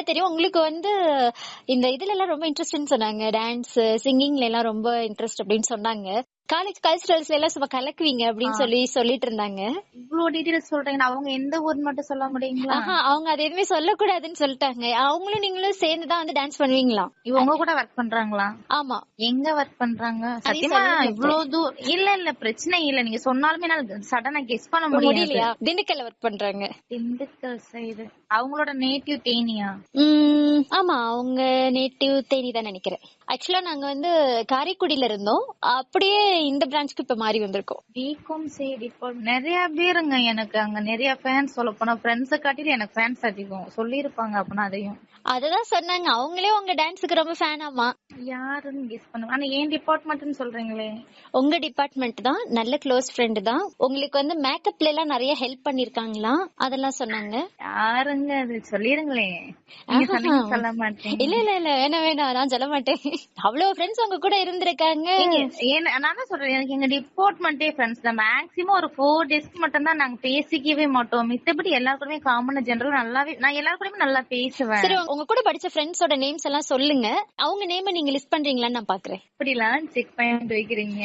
தெரியும் உங்களுக்கு வந்து இந்த இதுல எல்லாம் ரொம்ப இன்ட்ரெஸ்ட்னு சொன்னாங்க டான்ஸ் சிங்கிங்ல எல்லாம் ரொம்ப இன்ட்ரெஸ்ட் அப்படின்னு சொன்னாங்க காலேஜ் கல்ச்சுரல்ஸ்ல எல்லாம் சும்மா கலக்குவீங்க அப்படின்னு சொல்லி சொல்லிட்டு இருந்தாங்க இவ்வளவு டீடைல்ஸ் சொல்றீங்க அவங்க எந்த ஊர் மட்டும் சொல்ல முடியுங்களா ஆஹா அவங்க அது எதுவுமே சொல்லக்கூடாதுன்னு சொல்லிட்டாங்க அவங்களும் நீங்களும் சேர்ந்துதான் வந்து டான்ஸ் பண்ணுவீங்களாம் இவங்க கூட ஒர்க் பண்றாங்களா ஆமா எங்க ஒர்க் பண்றாங்க சத்தியமா சொல்லுங்க. இவ்வளவு தூரம் இல்ல இல்ல பிரச்சனை இல்ல நீங்க சொன்னாலுமே நான் சடனா கெஸ் பண்ண முடியாது முடியலையா திண்டுக்கல்ல ஒர்க் பண்றாங்க திண்டுக்கல் சைடு அவங்களோட நேட்டிவ் தேனியா உம் ஆமா அவங்க நேட்டிவ் தேனி தான் நினைக்கிறேன் ஆக்சுவலா நாங்க வந்து காரைக்குடியில இருந்தோம் அப்படியே இந்த பிரான்ச்க்கு இப்ப மாறி வந்திருக்கோம் பிகாம் சைடு இப்போ நிறைய பேருங்க எனக்கு அங்க நிறைய ஃபேன்ஸ் சொல்ல போனா ஃப்ரெண்ட்ஸ காட்டிலும் எனக்கு ஃபேன்ஸ் அதிகம் சொல்லிருப்பாங்க அப்படின்னா அதையும் அததான் சொன்னாங்க அவங்களே உங்க டான்ஸுக்கு ரொம்ப ஃபேனாமா யாருன்னு கெஸ் பண்ணுங்க ஆனா ஏன் டிபார்ட்மெண்ட்னு சொல்றீங்களே உங்க டிபார்ட்மெண்ட் தான் நல்ல க்ளோஸ் ஃப்ரெண்ட் தான் உங்களுக்கு வந்து மேக்கப்ல எல்லாம் நிறைய ஹெல்ப் பண்ணிருக்காங்களா அதெல்லாம் சொன்னாங்க யாருங்க அது சொல்லிருங்களே நீங்க சொன்னீங்க சொல்ல மாட்டேன் இல்ல இல்ல இல்ல வேணாம் வேணாம் நான் சொல்ல மாட்டேன் அவ்வளவு ஃப்ரெண்ட்ஸ் உங்க கூட இருந்திருக்காங்க ஏன் நான் தான் சொல்றேன் எனக்கு எங்க டிபார்ட்மெண்டே ஃப்ரெண்ட்ஸ் தான் மேக்ஸிமம் ஒரு ஃபோர் டேஸ்க்கு மட்டும் தான் நாங்க பேசிக்கவே மாட்டோம் மித்தபடி எல்லாரு கூடயுமே காமன் ஜெனரல் நல்லாவே நான் எல்லாரு கூடயுமே நல்லா பேசுவேன் சரி உங்க கூட படிச்ச ஃப்ரெண்ட்ஸோட நேம்ஸ் எல்லாம் சொல்லுங்க அவங்க நேம் நீங்க லிஸ்ட் பண்றீங்களான்னு நான் பாக்குறேன் இப்படிலாம் செக் பண்ணிட்டு வைக்கிறீங்க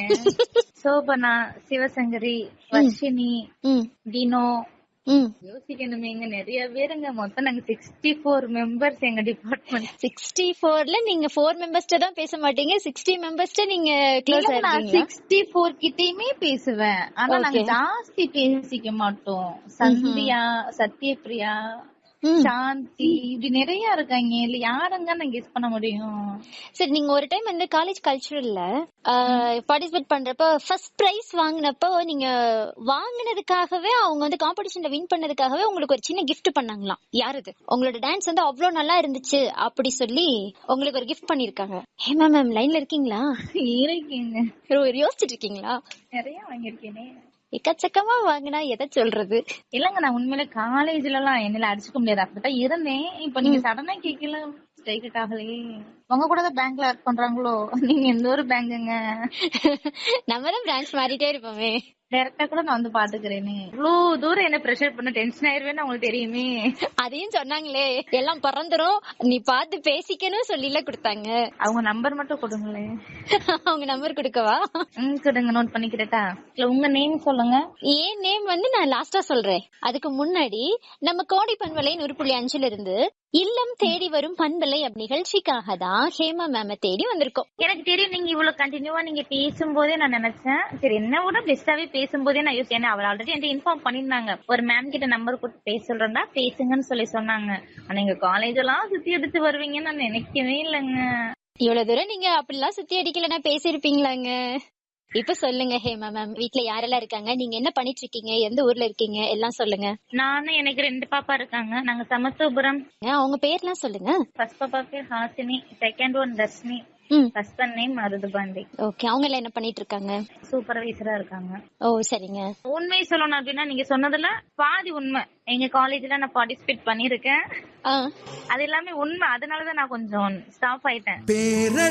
சோபனா சிவசங்கரி வர்ஷினி ம் டினோ ம் யோசிக்கணுமேங்க நிறைய பேருங்க மொத்தம் நாங்க சிக்ஸ்டி ஃபோர் மெம்பர்ஸ் எங்க டிபார்ட்மெண்ட் சிக்ஸ்டி ஃபோர்ல நீங்க ஃபோர் மெம்பர்ஸ்ட தான் பேச மாட்டீங்க சிக்ஸ்டி மெம்பர்ஸ்ட நீங்க க்ளோஸ் நான் ஆயிருக்கீங்களா சிக்ஸ்டி ஃபோர் கிட்டயுமே பேசுவேன் ஆனா நாங்க Okay. ஜாஸ்தி பேசிக்க மாட்டோம் சந்தியா சத்யபிரியா ம். சாந்தி இப்படி நிறைய இருக்காங்க இல்ல யாருங்க நான் கெஸ் பண்ண முடியும் சரி நீங்க ஒரு டைம் வந்து காலேஜ் கல்ச்சுரல்ல பார்ட்டிசிபேட் பண்றப்ப ஃபர்ஸ்ட் பிரைஸ் வாங்குனப்போ நீங்க வாங்குனதுக்காகவே அவங்க வந்து காம்படிஷன்ல வின் பண்ணதுக்காகவே உங்களுக்கு ஒரு சின்ன gift பண்ணாங்களாம் யார் இது உங்களோட டான்ஸ் வந்து அவ்வளவு நல்லா இருந்துச்சு அப்படி சொல்லி உங்களுக்கு ஒரு gift பண்ணிருக்காங்க ஹேமா மேம் லைன்ல இருக்கீங்களா இருக்கீங்க ஒரு யோசிச்சுட்டு இருக்கீங்களா நிறைய வாங்கியிருக்கேனே எக்கச்சக்கமா வாங்கினா எதை சொல்றது இல்லங்க நான் உண்மையில காலேஜ்ல எல்லாம் என்னால அடிச்சுக்க முடியாது அப்படிதான் இருந்தேன் இப்ப நீங்க சடனா கேக்கல ஸ்ட்ரைக் ஆகலையே உங்க கூட தான் பேங்க்ல ஒர்க் பண்றாங்களோ நீங்க எந்த ஒரு பேங்குங்க நம்ம தான் பிரான்ச் மாறிட்டே இருப்போமே டைரக்டா கூட நான் வந்து பாத்துக்கிறேனே இவ்வளவு தூரம் என்ன ப்ரெஷர் பண்ண டென்ஷன் ஆயிருவேன்னு உங்களுக்கு தெரியுமே அதையும் சொன்னாங்களே எல்லாம் பறந்துரும் நீ பார்த்து பேசிக்கணும் சொல்லில கொடுத்தாங்க அவங்க நம்பர் மட்டும் கொடுங்களேன் அவங்க நம்பர் கொடுக்கவா ம் கொடுங்க நோட் பண்ணிக்கிறட்டா இல்ல உங்க நேம் சொல்லுங்க ஏன் நேம் வந்து நான் லாஸ்டா சொல்றேன் அதுக்கு முன்னாடி நம்ம கோடி பண்பலை நூறு புள்ளி அஞ்சுல இருந்து இல்லம் தேடி வரும் பண்பலை அப் நிகழ்ச்சிக்காக தான் ஹேமா மேம தேடி வந்திருக்கோம் எனக்கு தெரியும் நீங்க இவ்வளவு கண்டினியூவா நீங்க பேசும்போதே நான் நினைச்சேன் சரி என்ன விட பெஸ்டாவே பேசும்போதே நான் யோசிச்சேன் ஏன்னா அவர் ஆல்ரெடி என்கிட்ட இன்ஃபார்ம் பண்ணிருந்தாங்க ஒரு மேம் கிட்ட நம்பர் கொடுத்து பேச சொல்றேன்டா பேசுங்கன்னு சொல்லி சொன்னாங்க ஆனா எங்க காலேஜ் எல்லாம் சுத்தி எடுத்து வருவீங்கன்னு நான் நினைக்கவே இல்லைங்க இவ்வளவு தூரம் நீங்க அப்படிலாம் சுத்தி அடிக்கலன்னா பேசியிருப்பீங்களாங்க இப்ப சொல்லுங்க ஹேமா மேம் வீட்ல யாரெல்லாம் இருக்காங்க நீங்க என்ன பண்ணிட்டு இருக்கீங்க எந்த ஊர்ல இருக்கீங்க எல்லாம் சொல்லுங்க நானும் எனக்கு ரெண்டு பாப்பா இருக்காங்க நாங்க சமத்துவபுரம் அவங்க பேர்லாம் சொல்லுங்க ஃபர்ஸ்ட் பாப்பா பேர் ஹாசினி செகண்ட் ஒன் தர்ஷினி ம் ஹஸ்பண்ட் நேம் மருதுபாண்டி ஓகே அவங்க எல்லாம் என்ன பண்ணிட்டு இருக்காங்க சூப்பர்வைசரா இருக்காங்க ஓ சரிங்க உண்மை சொல்லணும் அப்படின்னா நீங்க சொன்னதுல பாதி உண்மை எங்க காலேஜ்ல நான் பார்ட்டிசிபேட் பண்ணிருக்கேன் ஆ அது எல்லாமே உண்மை அதனாலதான் நான் கொஞ்சம் ஸ்டாப் ஆயிட்டேன் பேர